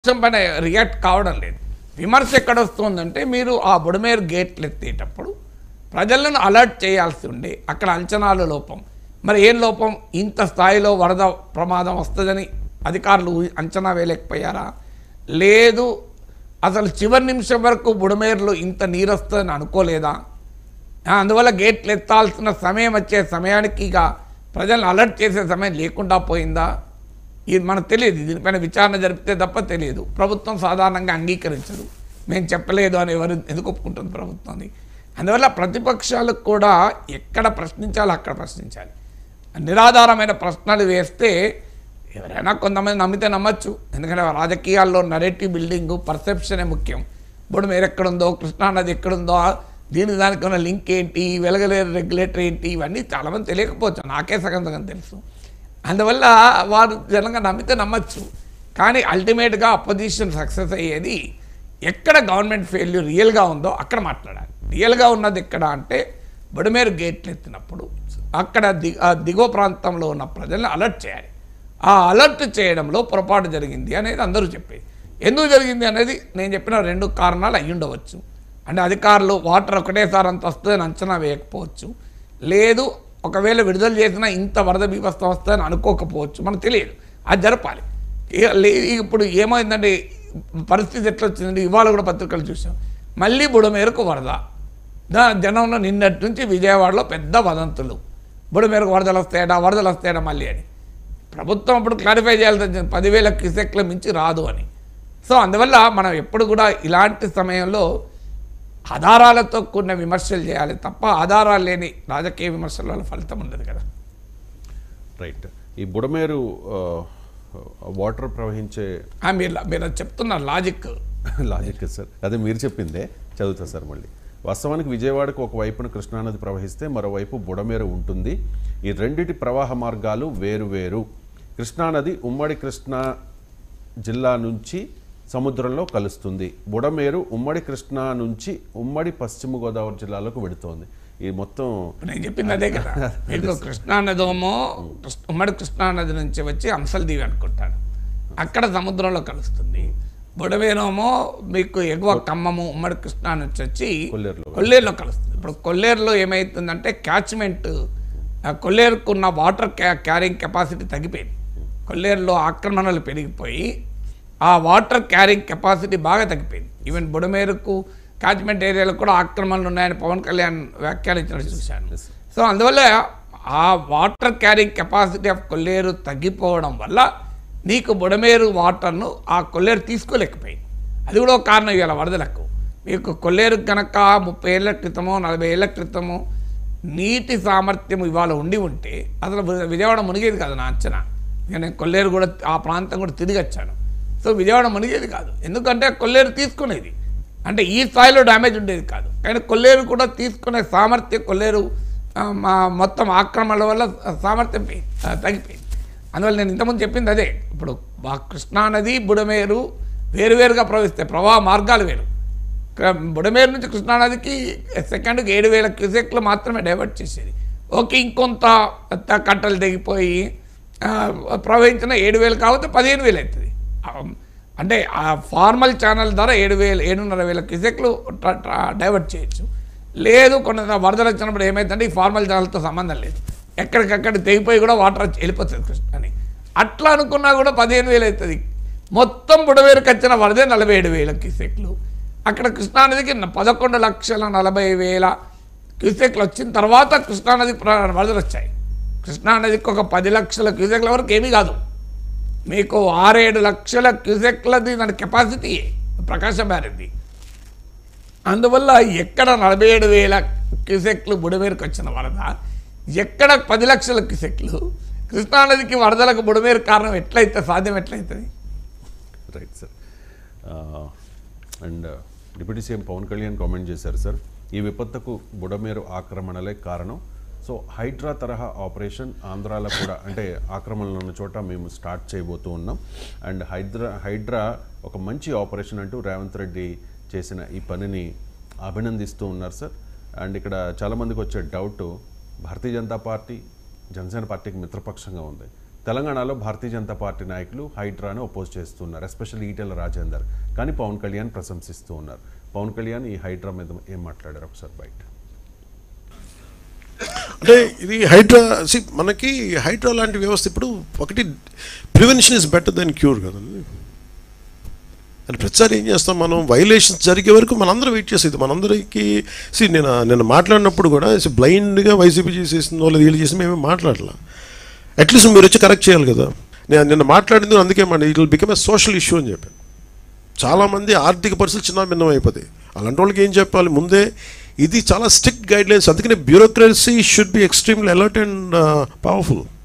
విమర్శ పైన రియాక్ట్ కావడం లేదు విమర్శ ఎక్కడ వస్తుందంటే మీరు ఆ బుడమేరు గేట్లు ఎత్తేటప్పుడు ప్రజలను అలర్ట్ చేయాల్సి ఉండే అక్కడ అంచనాల లోపం మరి ఏం లోపం ఇంత స్థాయిలో వరద ప్రమాదం వస్తుందని అధికారులు ఊహి- అంచనా వేయలేకపోయారా లేదు అసలు చివరి నిమిషం వరకు బుడమేరులో ఇంత నీరు వస్తుందని అనుకోలేదా ఆ, అందువల్ల గేట్లు ఎత్తాల్సిన సమయం వచ్చే సమయానికి ఇక ప్రజలను అలర్ట్ చేసే సమయం లేకుండా పోయిందా ఇది మనకు తెలియదు దీనిపైన విచారణ జరిపితే తప్ప తెలియదు ప్రభుత్వం సాధారణంగా అంగీకరించదు మేము చెప్పలేదు అని ఎవరు ఎందుకు ఒప్పుకుంటుంది ప్రభుత్వాన్ని అందువల్ల ప్రతిపక్షాలకు కూడా ఎక్కడ ప్రశ్నించాలో అక్కడ ప్రశ్నించాలి నిరాధారమైన ప్రశ్నలు వేస్తే ఎవరైనా కొంతమంది నమ్మితే నమ్మచ్చు ఎందుకంటే రాజకీయాల్లో నరేటివ్ బిల్డింగ్ పర్సెప్షనే ముఖ్యం ఇప్పుడు మీరు ఎక్కడుందో కృష్ణానది ఎక్కడుందో దీని దానికి ఉన్న లింక్ ఏంటి వెలగలేరు రెగ్యులేటర్ ఏంటి ఇవన్నీ చాలామంది తెలియకపోవచ్చు నాకే సగం సగం తెలుసు అందువల్ల వారు జనంగా నమ్మితే నమ్మచ్చు కానీ అల్టిమేట్గా అపోజిషన్ సక్సెస్ అయ్యేది ఎక్కడ గవర్నమెంట్ ఫెయిల్యూర్ రియల్గా ఉందో అక్కడ మాట్లాడాలి రియల్గా ఉన్నది ఎక్కడ అంటే బుడమేరు గేట్లు ఎత్తినప్పుడు అక్కడ ది ఆ దిగువ ప్రాంతంలో ఉన్న ప్రజల్ని అలర్ట్ చేయాలి ఆ అలర్ట్ చేయడంలో పొరపాటు జరిగింది అనేది అందరూ చెప్పేది ఎందుకు జరిగింది అనేది నేను చెప్పిన రెండు కారణాలు అయి ఉండవచ్చు అంటే అధికారులు వాటర్ ఒకటేసారి అంత వస్తుందని అంచనా వేయకపోవచ్చు లేదు ఒకవేళ విడుదల చేసినా ఇంత వరద బీభత్సం వస్తుందని అనుకోకపోవచ్చు మనకు తెలియదు అది జరపాలి ఇక లే- ఇప్పుడు ఏమైందంటే పరిస్థితి ఎట్లా వచ్చిందంటే ఇవాళ కూడా పత్రికలు చూసాం మళ్ళీ బుడమేరకు వరద దా జనంలో నిన్నటి నుంచి విజయవాడలో పెద్ద వదంతులు బుడమేరకు వరదలు వస్తాయట వరదలు వస్తాయట మళ్ళీ అని ప్రభుత్వం అప్పుడు క్లారిఫై చేయాల్సి వచ్చింది పదివేల క్యూసెక్ల మించి రాదు అని సో అందువల్ల మనం ఎప్పుడు కూడా ఇలాంటి సమయంలో ఆధారాలతో కూడిన విమర్శలు చేయాలి తప్ప ఆధారాలు లేని రాజకీయ విమర్శల వల్ల ఫలితం ఉండదు కదా రైట్ ఈ బుడమేరు ఆ, వాటర్ ప్రవహించే ఆ, మీరు మీరు అది చెప్తున్న లాజిక్ లాజిక్ సార్ అదే మీరు చెప్పిందే చదువుతా సార్ మళ్ళీ వాస్తవానికి విజయవాడకు ఒకవైపున కృష్ణానది ప్రవహిస్తే మరోవైపు బుడమేరు ఉంటుంది ఈ రెండిటి ప్రవాహ మార్గాలు వేరు వేరు కృష్ణానది ఉమ్మడి కృష్ణా జిల్లా నుంచి సముద్రంలో కలుస్తుంది బుడమేరు ఉమ్మడి కృష్ణా నుంచి ఉమ్మడి పశ్చిమ గోదావరి జిల్లాలకు వెడుతోంది ఈ మొత్తం నేను చెప్పింది అదే కదా మీకు కృష్ణానదేమో కృష్ణ- ఉమ్మడి కృష్ణానది నుంచి వచ్చి అంశల్దీవి అనుకుంటాను అక్కడ సముద్రంలో కలుస్తుంది బుడవేనేమో మీకు ఎగువ ఖమ్మము ఉమ్మడి కృష్ణా నుంచి వచ్చి కొల్లేరులో. కొల్లేరులో కలుస్తుంది ఇప్పుడు కొల్లేరులో ఏమవుతుందంటే క్యాచ్మెంట్ కొల్లేరుకు ఉన్న వాటర్ క్యా క్యారింగ్ కెపాసిటీ తగ్గిపోయింది కొల్లేరులో ఆక్రమణలు పెరిగిపోయి ఆ వాటర్ క్యారింగ్ కెపాసిటీ బాగా తగ్గిపోయింది ఈవెన్ బుడమేరుకు కాచ్మెంట్ ఏరియాలో కూడా ఆక్రమణలు ఉన్నాయని పవన్ కళ్యాణ్ వ్యాఖ్యానించినట్టు చూశాను సో అందువల్ల ఆ water carrying capacity of Kolleru తగ్గిపోవడం వల్ల నీకు బుడమేరు వాటర్ను ఆ కొల్లేరు తీసుకోలేకపోయింది అది కూడా ఒక కారణం ఇవాళ వరదలకు మీకు కొల్లేరు కనుక ముప్పై ఏళ్ళ క్రితమో నలభై ఏళ్ళ క్రితమో నీటి సామర్థ్యం ఇవాళ ఉండి ఉంటే అసలు వి- విజయవాడ మునిగేది కాదు నా అంచనా ఇక నేను కొల్లేరు కూడా ఆ ప్రాంతం కూడా తిరిగి వచ్చాను సో విజయవాడ మునిగేది కాదు ఎందుకంటే కొల్లేరు తీసుకునేది అంటే ఈ స్థాయిలో డ్యామేజ్ ఉండేది కాదు కానీ కొల్లేరు కూడా తీసుకునే సామర్థ్యం కొల్లేరు ఆ, మా మొత్తం ఆక్రమణల వల్ల సామర్థ్యం పోయి- ఆ, తగ్గిపోయింది అందువల్ల నేను ఇంతకుముందు చెప్పింది అదే ఇప్పుడు మా కృష్ణానది బుడమేరు వేరువేరుగా ప్రవహిస్తాయి ప్రవాహ మార్గాలు వేరు క- బుడమేరు నుంచి కృష్ణానదికి సెకండ్కి ఏడు వేల క్యూసెక్లు మాత్రమే డైవర్ట్ చేసేది ఓకే ఇంకొంత త- కట్టలు తెగిపోయి ఆ, ప్రవహించిన ఏడు వేలు కాకపోతే పదిహేను వేలు అవుతుంది ఆ, అంటే ఆ ఫార్మల్ ఛానల్ ద్వారా ఏడు వేలు ఏడున్నర వేల క్యూసెక్లు ట్ర- ట్ర- డైవర్ట్ చేయొచ్చు లేదు కొన్ని వరదలు వచ్చినప్పుడు ఏమైందంటే ఈ ఫార్మల్ ఛానల్తో సంబంధం లేదు ఎక్కడికక్కడ తెగిపోయి కూడా వాటర్ వచ్చి వెళ్ళిపోతుంది కృష్ణని అట్లా అనుకున్నా కూడా పదిహేను వేలు అవుతుంది మొత్తం బుడవేరుకి వచ్చిన వరదే నలభై ఏడు వేల క్యూసెక్లు అక్కడ కృష్ణానదికి న- పదకొండు లక్షల నలభై వేల క్యూసెక్లు వచ్చిన తర్వాత కృష్ణానదికి ప్ర- వరదలు వచ్చాయి కృష్ణానదికి ఒక పది లక్షల క్యూసెక్ల వరకు ఏమీ కాదు మీకు ఆరేడు లక్షల క్యూసెక్లది దాని కెపాసిటీ ప్రకాశం బ్యారెడ్ది అందువల్ల ఎక్కడ నలభై ఏడు వేల క్యూసెక్లు బుడమేరుకు వచ్చిన వరద ఎక్కడ పది లక్షల క్యూసెక్లు కృష్ణానదికి వరదలకు బుడమేరు కారణం ఎట్లయితే సాధ్యం ఎట్లయితుంది right sir and deputy CM Pawan Kalyan comment చేశారు సార్ ఈ విపత్తుకు బుడమేరు ఆక్రమణలే కారణం సో హైడ్రా తరహా ఆపరేషన్ ఆంధ్రాలో కూడా అంటే ఆక్రమణలు ఉన్న చోట మేము స్టార్ట్ చేయబోతూ ఉన్నాం అండ్ హైడ్రా హైడ్రా ఒక మంచి ఆపరేషన్ అంటూ రేవంత్ రెడ్డి చేసిన ఈ పనిని అభినందిస్తూ ఉన్నారు సార్ అండ్ ఇక్కడ చాలామందికి వచ్చే డౌట్ భారతీయ జనతా పార్టీ జనసేన పార్టీకి మిత్రపక్షంగా ఉంది తెలంగాణలో భారతీయ జనతా పార్టీ నాయకులు హైడ్రాను అపోజ్ చేస్తున్నారు ఎస్పెషల్లీ ఈటెల రాజేందర్ కానీ పవన్ కళ్యాణ్ ప్రశంసిస్తూ ఉన్నారు పవన్ కళ్యాణ్ ఈ హైడ్రా మీద ఏం మాట్లాడారు ఒకసారి బయట అంటే ఇది హైడ్రా సి మనకి హైడ్రా లాంటి వ్యవస్థ ఇప్పుడు ఒకటి prevention is better than cure కదండి అని ప్రతిసారి ఏం చేస్తాం మనం వైలేషన్స్ జరిగే వరకు మనందరం వెయిట్ చేసేది మనందరికీ సి నేను నేను మాట్లాడినప్పుడు కూడా బ్లైండ్గా వైసీపీ చేసేసిందో లేదా వీళ్ళు చేసి మేమే మాట్లాడలా అట్లీస్ట్ మీరు వచ్చి కరెక్ట్ చేయాలి కదా నేను నిన్న మాట్లాడింది అందుకే మన it will become a social issue అని చెప్పాను చాలామంది ఆర్థిక పరిస్థితులు చిన్న భిన్నం అయిపోతాయి అలాంటి వాళ్ళకి ఏం చెప్పాలి ముందే ఇది చాలా స్ట్రిక్ట్ గైడ్ లైన్స్ అందుకనే bureaucracy should be extremely alert and powerful